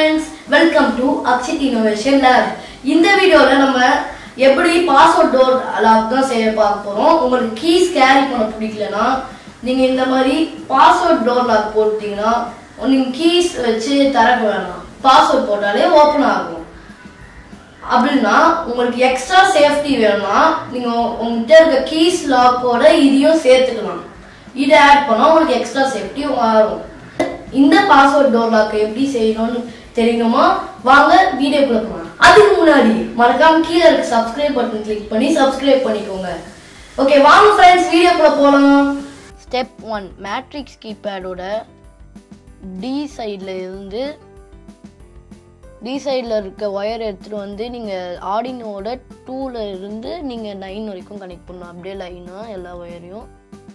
friends welcome to Akshit innovation lab இந்த வீடியோவில் நம்ம எப்படி பாஸ்வேர்ட் டோர் லாக் தான் செய்ய பார்க்க போகிறோம் உங்களுக்கு கீஸ் கேரி பண்ண பிடிக்கலனா நீங்கள் இந்த மாதிரி பாஸ்வேர்ட் டோர் லாக் போட்டீங்கன்னா நீங்கள் கீஸ் வச்சு திறக்க வேணாம் பாஸ்வேர்ட் போட்டாலே ஓப்பன் ஆகும் அப்படின்னா உங்களுக்கு எக்ஸ்ட்ரா சேஃப்டி வேணும்னா நீங்கள் உங்ககிட்ட இருக்க கீஸ் லாக்கோட இதையும் சேர்த்துக்கலாம் இதை ஆட் பண்ணால் உங்களுக்கு எக்ஸ்ட்ரா சேஃப்டி வரும் இந்த பாஸ்வேர்ட் டோர் லாக் எப்படி செய்யணும்னு தெரியணுமா வாங்க வீடியோக்குள்ள போகலாம் அதுக்கு முன்னாடி மறக்காம கீழே இருக்க சப்ஸ்கிரைப் பட்டன் கிளிக் பண்ணி சப்ஸ்கிரைப் பண்ணிக்கோங்க ஓகே வாங்க ஃப்ரெண்ட்ஸ் வீடியோக்குள்ள போகலாம் ஸ்டெப் ஒன் மேட்ரிக்ஸ் கீபேடோட டி சைடில் இருந்து டி சைடில் இருக்க ஒயர் எடுத்துகிட்டு வந்து நீங்கள் ஆடினோட டூவில் இருந்து நீங்கள் நைன் வரைக்கும் கனெக்ட் பண்ணணும் அப்படியே லைனாக எல்லா ஒயரையும்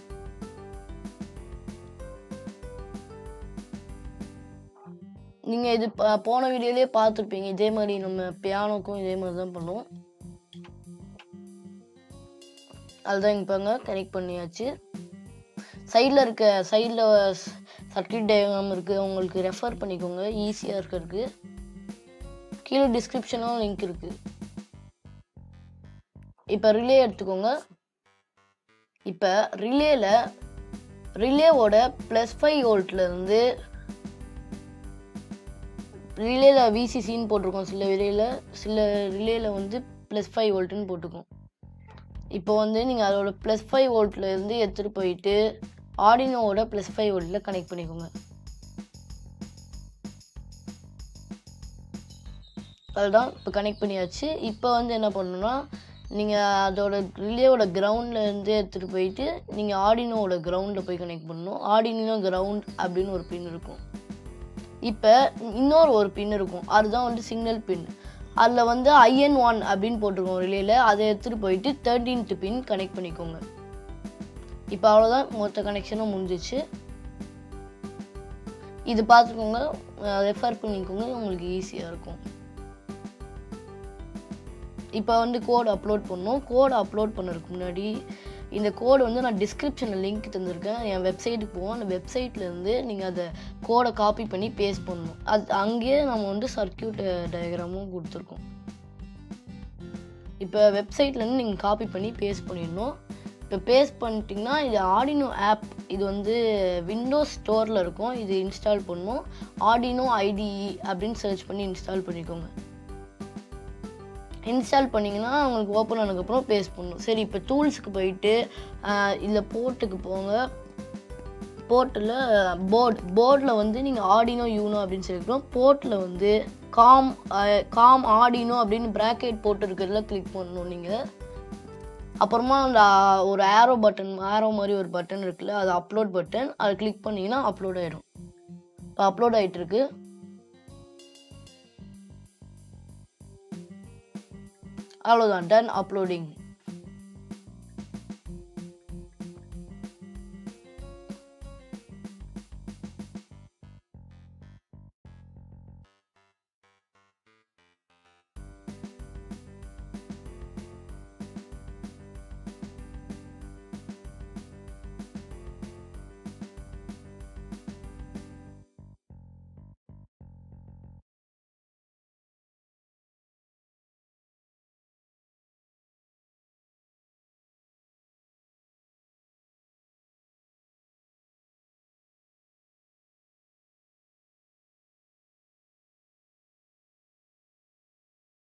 நீங்கள் இது ப- போன வீடியோலேயே பார்த்துருப்பீங்க இதே மாதிரி நம்ம பியானோக்கும் இதே மாதிரி தான் பண்ணுவோம் அதுதான் இங்கே பாருங்க கனெக்ட் பண்ணியாச்சு சைடில் இருக்க சைடில் சர்க்கியூட் டயக்ராம் இருக்குது உங்களுக்கு ரெஃபர் பண்ணிக்கோங்க ஈஸியாக இருக்கிறதுக்கு கீழே டிஸ்கிரிப்ஷனும் லிங்க் இருக்குது இப்போ ரிலே எடுத்துக்கோங்க இப்போ ரிலேல ரிலேவோட ப்ளஸ் ஃபைவ் வோல்ட்லேருந்து ரிலேல விசிசின்னு போட்டிருக்கோம் சில ரிலேல சில ரிலேல வந்து ப்ளஸ் ஃபைவ் வோல்ட்டுன்னு போட்டிருக்கோம் இப்போ வந்து நீங்கள் அதோட ப்ளஸ் ஃபைவ் வோல்ட்டில் இருந்து எடுத்துகிட்டு போயிட்டு ஆடினோவோட ப்ளஸ் ஃபைவ் வோல்ட்டில் கனெக்ட் பண்ணிக்கோங்க அதுதான் இப்போ கனெக்ட் பண்ணியாச்சு இப்போ வந்து என்ன பண்ணணும்னா நீங்கள் அதோட ரிலேவோட கிரவுண்டில் இருந்து எடுத்துகிட்டு போயிட்டு நீங்கள் ஆடினோவோட கிரவுண்டில் போய் கனெக்ட் பண்ணணும் ஆடினோ கிரவுண்ட் அப்படின்னு ஒரு பின் இருக்கும் இப்போ இன்னொரு ஒரு பின் இருக்கும் அதுதான் வந்து சிக்னல் பின் அதில் வந்து ஐஎன் ஒன் அப்படின்னு போட்டிருக்கோம் ரிலேல அதை எடுத்துகிட்டு போயிட்டு தேர்ட்டீன்த் பின் கனெக்ட் பண்ணிக்கோங்க இப்போ அவ்வளோதான் மொத்த கனெக்ஷனும் முடிஞ்சிச்சு இது பார்த்துக்கோங்க ரெஃபர் பண்ணிக்கோங்க உங்களுக்கு ஈஸியாக இருக்கும் இப்போ வந்து கோட் அப்லோட் பண்ணோம் கோட் அப்லோட் பண்ணதுக்கு முன்னாடி இந்த கோடு வந்து நான் டிஸ்கிரிப்ஷனில் லிங்க் தந்திருக்கேன் என் வெப்சைட்டுக்கு போவோம் அந்த வெப்சைட்லேருந்து நீங்கள் அதை கோடை காப்பி பண்ணி பேஸ்ட் பண்ணணும் அது அங்கேயே நம்ம வந்து சர்க்கியூட் டயக்ராமும் கொடுத்துருக்கோம் இப்போ வெப்சைட்லேருந்து நீங்கள் காப்பி பண்ணி பேஸ்ட் பண்ணிடணும் இப்போ பேஸ்ட் பண்ணிட்டீங்கன்னா இது ஆடினோ ஆப் இது வந்து விண்டோஸ் ஸ்டோரில் இருக்கும் இது இன்ஸ்டால் பண்ணணும் ஆடினோ ஐடிஇ அப்படின்னு சர்ச் பண்ணி இன்ஸ்டால் பண்ணிக்கோங்க இன்ஸ்டால் பண்ணிங்கன்னா உங்களுக்கு ஓப்பன் ஆனதுக்கப்புறம் பேஸ்ட் பண்ணணும் சரி இப்போ டூல்ஸுக்கு போயிட்டு இதில் போர்ட்டுக்கு போங்க போர்ட்டில் போர்ட் போர்டில் வந்து நீங்கள் ஆடினோ யூனோ அப்படின்னு சொல்லியிருக்கோம் போர்ட்டில் வந்து காம் அஹ், காம் ஆடினோ அப்படின்னு ப்ராக்கெட் போட்டு இருக்கிறதுல கிளிக் பண்ணணும் நீங்கள் அப்புறமா அந்த அஹ், ஒரு ஆரோ பட்டன் ஆரோ மாதிரி ஒரு பட்டன் இருக்குல்ல அது அப்லோட் பட்டன் அதை கிளிக் பண்ணிங்கன்னா அப்லோட் ஆகிடும் இப்போ அப்லோட் ஆகிட்டு இருக்கு அவ்வளோதான் டன் அப்லோடிங்